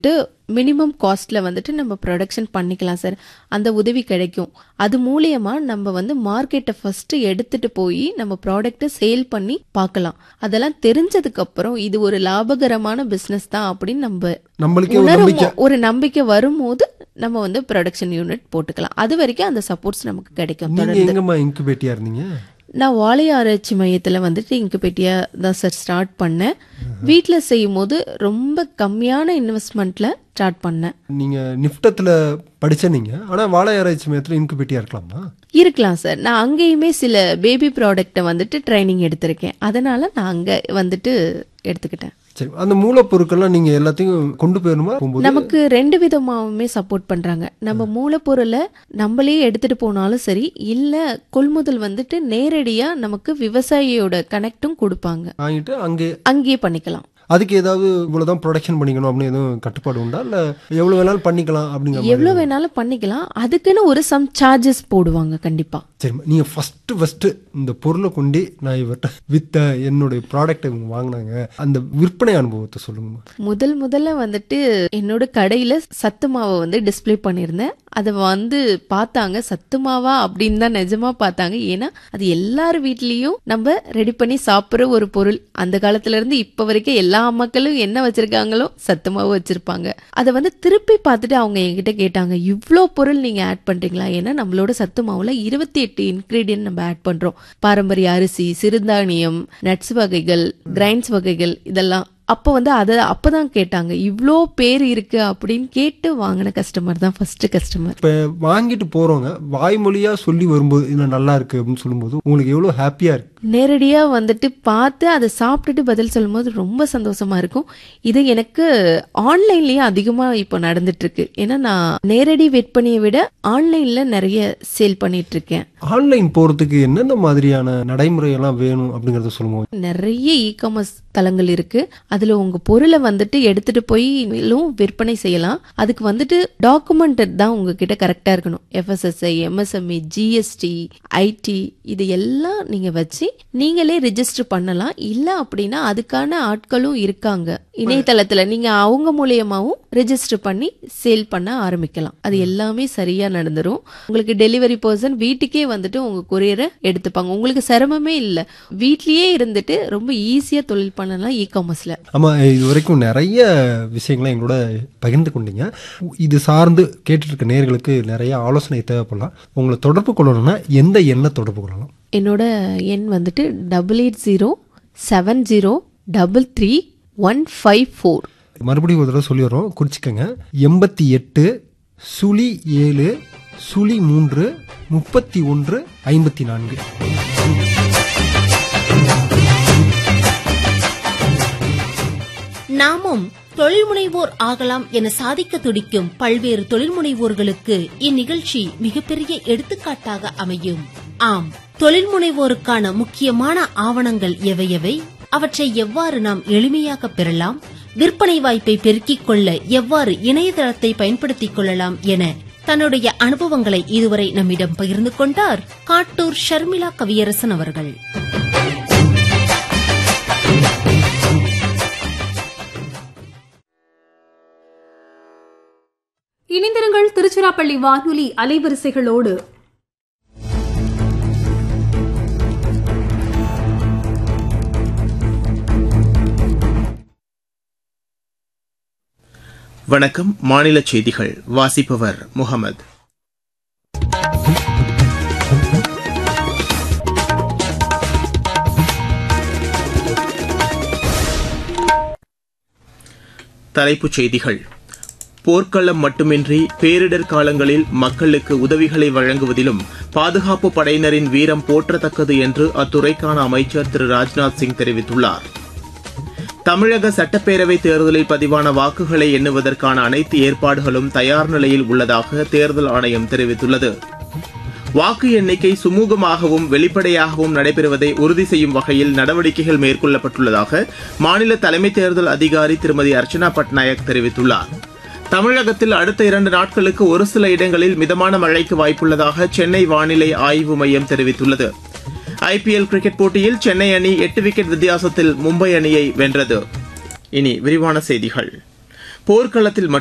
minimum காஸ்ட்ல வந்துட்டு நம்ம production பண்ணிக்கலாம் சார் அந்த உதவி கிடைக்கும் அது மூலியமா நம்ம வந்து மார்க்கெட்டை ஃபர்ஸ்ட் எடுத்துட்டு போய் நம்ம ப்ராடக்ட்டை சேல் பண்ணி பார்க்கலாம் அதெல்லாம் தெரிஞ்சதுக்கு அப்புறம் இது ஒரு லாபகரமான பிசினஸ் தான் அப்படின்னு நம்ம நம்மளுக்கே ஒரு உணரும் நம்பிக்கை ஒரு நம்பிக்கை வரும்போது நம்ம வந்து ப்ரொடக்ஷன் யூனிட் போட்டுக்கலாம் அது வரைக்கும் அந்த சப்போர்ட்ஸ் நமக்கு கிடைக்கும் நீங்க தொடர்ந்து எங்கம்மா இன்குபேட்டியா இருந்தீங்க நான் வாழை ஆராய்ச்சி மையத்தில் வந்துட்டு இன்குபேட்டியா தான் சார் ஸ்டார்ட் பண்ணேன் வீட்டில் செய்யும் போது ரொம்ப கம்மியான இன்வெஸ்ட்மெண்ட்ல ஸ்டார்ட் பண்ணேன் நீங்க நிஃப்டத்துல படிச்ச நீங்க ஆனா வாழை ஆராய்ச்சி மையத்துல இன்குபேட்டியா இருக்கலாமா இருக்கலாம் சார் நான் அங்கேயுமே சில பேபி ப்ராடக்ட்டை வந்துட்டு ட்ரைனிங் எடுத்திருக்கேன் அதனால நான் அங்கே வந்துட்டு எடுத்துக்கிட்டேன் சரி அந்த மூலப்பொருட்கள்லாம் நீங்க எல்லாத்தையும் கொண்டு போயிடணுமா போகும்போது நமக்கு ரெண்டு விதமாவுமே சப்போர்ட் பண்றாங்க நம்ம மூலப்பொருளை நம்மளே எடுத்துட்டு போனாலும் சரி இல்ல கொள்முதல் வந்துட்டு நேரடியா நமக்கு விவசாயியோட கனெக்டும் கொடுப்பாங்க வாங்கிட்டு அங்கே அங்கேயே பண்ணிக்கலாம் அதுக்கு ஏதாவது இவ்வளவுதான் ப்ரொடக்ஷன் பண்ணிக்கணும் அப்படின்னு எதுவும் கட்டுப்பாடு உண்டா இல்ல எவ்வளவு வேணாலும் பண்ணிக்கலாம் அப்படிங்கிற மாதிரி எவ்வளவு வேணாலும் பண்ணிக்கலாம் அதுக்குன்னு ஒரு சம் சார்ஜஸ் போடுவாங்க கண்டிப்பா சரி நீங்க ஃபர்ஸ்ட் ஃபர்ஸ்ட் இந்த பொருளை கொண்டு நான் இவர்கிட்ட வித்த என்னுடைய ப்ராடக்ட் இவங்க வாங்கினாங்க அந்த விற்பனை அனுபவத்தை சொல்லுங்க முதல் முதல்ல வந்துட்டு என்னோட கடையில சத்து மாவை வந்து டிஸ்ப்ளே பண்ணியிருந்தேன் அதை வந்து பார்த்தாங்க சத்து மாவா அப்படின்னு தான் நிஜமா பார்த்தாங்க ஏன்னா அது எல்லார் வீட்லயும் நம்ம ரெடி பண்ணி சாப்பிடுற ஒரு பொருள் அந்த காலத்துல இருந்து இப்ப வரைக்கும் எல்லா மக்களும் என்ன வச்சிருக்காங்களோ சத்து மாவு வச்சிருப்பாங்க அதை வந்து திருப்பி பார்த்துட்டு அவங்க என்கிட்ட கேட்டாங்க இவ்ளோ பொருள் நீங்க ஆட் பண்றீங்களா ஏன்னா நம்மளோட சத்து மாவுல இருபத்தி எட்டு இன்கிரீடியன்ட் நம்ம ஆட் பண்றோம் பாரம்பரிய அரிசி சிறுதானியம் நட்ஸ் வகைகள் கிரைன்ஸ் வகைகள் இதெல்லாம் அப்போ வந்து அதை அப்பதான் கேட்டாங்க இவ்ளோ பேர் இருக்கு அப்படின்னு கேட்டு வாங்கின கஸ்டமர் தான் ஃபர்ஸ்ட் கஸ்டமர் இப்ப வாங்கிட்டு போறவங்க வாய்மொழியா சொல்லி வரும்போது இது நல்லா இருக்கு அப்படின்னு சொல்லும்போது உங்களுக்கு எவ்வளவு ஹாப்பியா இருக்கு நேரடியா வந்துட்டு பார்த்து அதை சாப்பிட்டுட்டு பதில் சொல்லும்போது ரொம்ப சந்தோஷமா இருக்கும் இது எனக்கு ஆன்லைன்லயே அதிகமா இப்போ நடந்துட்டு இருக்கு ஏன்னா நான் நேரடி விற்பனையை விட ஆன்லைன்ல நிறைய சேல் பண்ணிட்டு இருக்கேன் ஆன்லைன் போறதுக்கு என்னென்ன மாதிரியான நடைமுறை எல்லாம் வேணும் அப்படிங்கறத சொல்லுவோம் நிறைய இ காமர்ஸ் தளங்கள் இருக்கு அதுல உங்க பொருளை வந்துட்டு எடுத்துட்டு போய் மேலும் விற்பனை செய்யலாம் அதுக்கு வந்துட்டு டாக்குமெண்ட் தான் உங்ககிட்ட கரெக்டா இருக்கணும் எஃப்எஸ்எஸ்ஐ எம்எஸ்எம்இ ஜிஎஸ்டி ஐடி இது எல்லாம் நீங்க வச்சு நீங்களே ரிஜிஸ்டர் பண்ணலாம் இல்ல அப்படின்னா அதுக்கான ஆட்களும் இருக்காங்க இணையதளத்துல நீங்க அவங்க மூலியமாவும் ரெஜிஸ்டர் பண்ணி சேல் பண்ண ஆரம்பிக்கலாம் அது எல்லாமே சரியா நடந்துரும் உங்களுக்கு டெலிவரி பர்சன் வீட்டுக்கே வந்துட்டு உங்க கொரியரை எடுத்துப்பாங்க உங்களுக்கு சிரமமே இல்ல வீட்லயே இருந்துட்டு ரொம்ப ஈஸியா தொழில் பண்ணலாம் இ காமர்ஸ்ல ஆமா இது வரைக்கும் நிறைய விஷயங்களை எங்களோட பகிர்ந்து கொண்டீங்க இது சார்ந்து கேட்டுட்டு இருக்க நேர்களுக்கு நிறைய ஆலோசனை தேவைப்படலாம் உங்களை தொடர்பு கொள்ளணும்னா எந்த எண்ணை தொடர்பு கொள்ளலாம் என்னோட எண் வந்துட்டு double eight zero seven zero double three one five four மறுபடியும் ஒரு தடவை சொல்லிடுறோம் குறிச்சிக்கங்க எண்பத்தி எட்டு சுழி ஏழு சுழி மூன்று முப்பத்தி ஒன்று ஐம்பத்தி நான்கு நாமும் தொழில் முனைவோர் ஆகலாம் என சாதிக்க துடிக்கும் பல்வேறு தொழில் முனைவோர்களுக்கு இந்நிகழ்ச்சி மிகப்பெரிய எடுத்துக்காட்டாக அமையும் ஆம் தொழில் முனைவோருக்கான முக்கியமான ஆவணங்கள் எவையவை அவற்றை எவ்வாறு நாம் எளிமையாக பெறலாம் விற்பனை வாய்ப்பை பெருக்கிக் கொள்ள எவ்வாறு இணையதளத்தை பயன்படுத்திக் கொள்ளலாம் என தன்னுடைய அனுபவங்களை இதுவரை நம்மிடம் பகிர்ந்து கொண்டார் காட்டூர் ஷர்மிளா கவியரசன் அவர்கள் இணைந்திருங்கள் திருச்சிராப்பள்ளி வானொலி அலைவரிசைகளோடு வணக்கம் மாநில செய்திகள் வாசிப்பவர் முகமது தலைப்புச் செய்திகள் போர்க்களம் மட்டுமின்றி பேரிடர் காலங்களில் மக்களுக்கு உதவிகளை வழங்குவதிலும் பாதுகாப்பு படையினரின் வீரம் போற்றத்தக்கது என்று அத்துறைக்கான அமைச்சர் திரு ராஜ்நாத் சிங் தெரிவித்துள்ளார் தமிழக சட்டப்பேரவை தேர்தலில் பதிவான வாக்குகளை எண்ணுவதற்கான அனைத்து ஏற்பாடுகளும் தயார் நிலையில் உள்ளதாக தேர்தல் ஆணையம் தெரிவித்துள்ளது வாக்கு எண்ணிக்கை சுமூகமாகவும் வெளிப்படையாகவும் நடைபெறுவதை உறுதி செய்யும் வகையில் நடவடிக்கைகள் மேற்கொள்ளப்பட்டுள்ளதாக மாநில தலைமை தேர்தல் அதிகாரி திருமதி அர்ச்சனா பட்நாயக் தெரிவித்துள்ளார் தமிழகத்தில் அடுத்த இரண்டு நாட்களுக்கு ஒரு சில இடங்களில் மிதமான மழைக்கு வாய்ப்புள்ளதாக சென்னை வானிலை ஆய்வு மையம் தெரிவித்துள்ளது ஐபிஎல் கிரிக்கெட் போட்டியில் சென்னை அணி எட்டு விக்கெட் வித்தியாசத்தில் மும்பை அணியை வென்றது இனி விரிவான செய்திகள் போர்க்களத்தில்